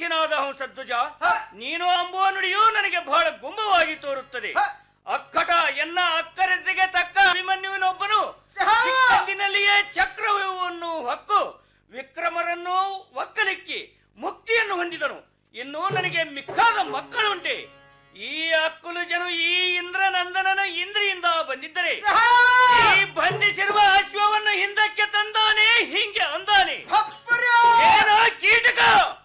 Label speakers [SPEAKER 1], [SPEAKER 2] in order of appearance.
[SPEAKER 1] ಮನುಷ್ಯನಾದ ಹಂಸಧ್ವಜ ನೀನು ಅಂಬುವ ನುಡಿಯು ನನಗೆ ಬಹಳ ಗುಂಬವಾಗಿ ತೋರುತ್ತದೆ ಅಕ್ಕಟ ಎನ್ನ ಅಕ್ಕರತೆಗೆ ತಕ್ಕ ಅಭಿಮನ್ಯುವಿನೊಬ್ಬನು ಚಿಕ್ಕಂದಿನಲ್ಲಿಯೇ ಚಕ್ರವ್ಯೂಹವನ್ನು ಹೊಕ್ಕು ವಿಕ್ರಮರನ್ನು ಒಕ್ಕಲಿಕ್ಕಿ ಮುಕ್ತಿಯನ್ನು ಹೊಂದಿದನು ಇನ್ನು ನನಗೆ ಮಿಕ್ಕಾದ ಮಕ್ಕಳುಂಟೆ ಈ ಅಕ್ಕುಲು ಜನು ಈ ಇಂದ್ರನಂದನನ ಇಂದ್ರಿಯಿಂದ ಬಂದಿದ್ದರೆ ಈ ಬಂಧಿಸಿರುವ ಅಶ್ವವನ್ನು ಹಿಂದಕ್ಕೆ ತಂದಾನೆ ಹಿಂಗೆ ಅಂದಾನೆ ಏನೋ ಕೀಟಕ